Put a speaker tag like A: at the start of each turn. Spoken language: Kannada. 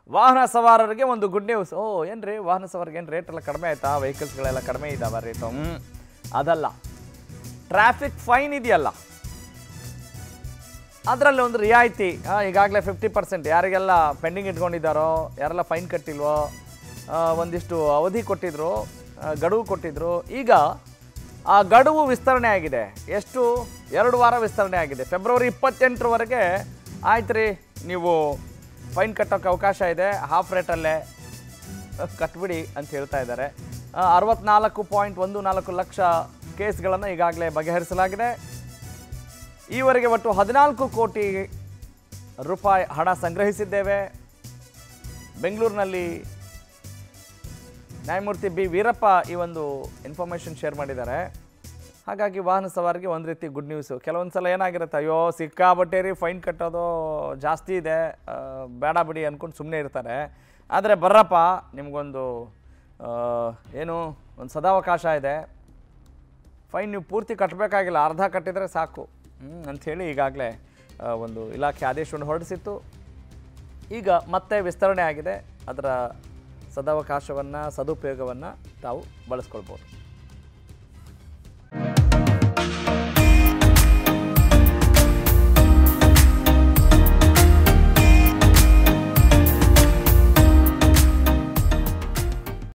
A: ವಾಹನ ಸವಾರರಿಗೆ ಒಂದು ಗುಡ್ ನ್ಯೂಸ್ ಓ ಏನ್ರಿ ವಾಹನ ಸವಾರಿಗೆ ಏನು ರೇಟ್ ಎಲ್ಲ ಕಡಿಮೆ ಆಯ್ತಾ ವೆಹಿಕಲ್ಸ್ಗಳೆಲ್ಲ ಕಡಿಮೆ ಇದ್ದಾವೆ ರೇಟು ಹ್ಞೂ ಅದಲ್ಲ ಟ್ರಾಫಿಕ್ ಫೈನ್ ಇದೆಯಲ್ಲ ಅದರಲ್ಲಿ ಒಂದು ರಿಯಾಯಿತಿ ಈಗಾಗಲೇ ಫಿಫ್ಟಿ ಪರ್ಸೆಂಟ್ ಯಾರಿಗೆಲ್ಲ ಪೆಂಡಿಂಗ್ ಇಟ್ಕೊಂಡಿದ್ದಾರೋ ಯಾರೆಲ್ಲ ಫೈನ್ ಕಟ್ಟಿಲ್ವೋ ಆ, ಒಂದಿಷ್ಟು ಅವಧಿ ಕೊಟ್ಟಿದ್ರು ಆ, ಗಡುವು ಕೊಟ್ಟಿದ್ರು ಈಗ ಆ ಗಡುವು ವಿಸ್ತರಣೆ ಆಗಿದೆ ಎಷ್ಟು ಎರಡು ವಾರ ವಿಸ್ತರಣೆ ಆಗಿದೆ ಫೆಬ್ರವರಿ ಇಪ್ಪತ್ತೆಂಟರವರೆಗೆ ಆಯ್ತು ರೀ ನೀವು ಫೈನ್ ಕಟ್ಟೋಕ್ಕೆ ಅವಕಾಶ ಇದೆ ಹಾಫ್ ರೇಟಲ್ಲೇ ಕಟ್ಬಿಡಿ ಅಂತ ಹೇಳ್ತಾ ಇದ್ದಾರೆ ಅರವತ್ನಾಲ್ಕು ಪಾಯಿಂಟ್ ಒಂದು ನಾಲ್ಕು ಲಕ್ಷ ಕೇಸ್ಗಳನ್ನು ಈಗಾಗಲೇ ಬಗೆಹರಿಸಲಾಗಿದೆ ಈವರೆಗೆ ಒಟ್ಟು ಹದಿನಾಲ್ಕು ಕೋಟಿ ರೂಪಾಯಿ ಹಣ ಸಂಗ್ರಹಿಸಿದ್ದೇವೆ ಬೆಂಗಳೂರಿನಲ್ಲಿ ನ್ಯಾಯಮೂರ್ತಿ ಬಿ ವೀರಪ್ಪ ಈ ಒಂದು ಇನ್ಫಾರ್ಮೇಷನ್ ಶೇರ್ ಮಾಡಿದ್ದಾರೆ ಹಾಗಾಗಿ ವಾಹನ ಸವಾರಿಗೆ ಒಂದು ರೀತಿ ಗುಡ್ ನ್ಯೂಸು ಕೆಲವೊಂದು ಸಲ ಏನಾಗಿರುತ್ತೆ ಅಯ್ಯೋ ಸಿಕ್ಕಾಬಟ್ಟೆ ರೀ ಫೈನ್ ಕಟ್ಟೋದು ಜಾಸ್ತಿ ಇದೆ ಆ, ಬೇಡ ಬಿಡಿ ಅಂದ್ಕೊಂಡು ಸುಮ್ಮನೆ ಇರ್ತಾರೆ ಆದರೆ ಬರ್ರಪ್ಪ ನಿಮಗೊಂದು ಆ, ಏನು ಒಂದು ಸದಾವಕಾಶ ಇದೆ ಫೈನ್ ನೀವು ಪೂರ್ತಿ ಕಟ್ಟಬೇಕಾಗಿಲ್ಲ ಅರ್ಧ ಕಟ್ಟಿದರೆ ಸಾಕು ಹ್ಮ್, ಅಂಥೇಳಿ ಈಗಾಗಲೇ ಆ, ಒಂದು ಇಲಾಖೆ ಆದೇಶವನ್ನು ಹೊರಡಿಸಿತ್ತು ಈಗ ಮತ್ತೆ ವಿಸ್ತರಣೆ ಆಗಿದೆ ಅದರ ಸದಾವಕಾಶವನ್ನು ಸದುಪಯೋಗವನ್ನು ತಾವು ಬಳಸ್ಕೊಳ್ಬೋದು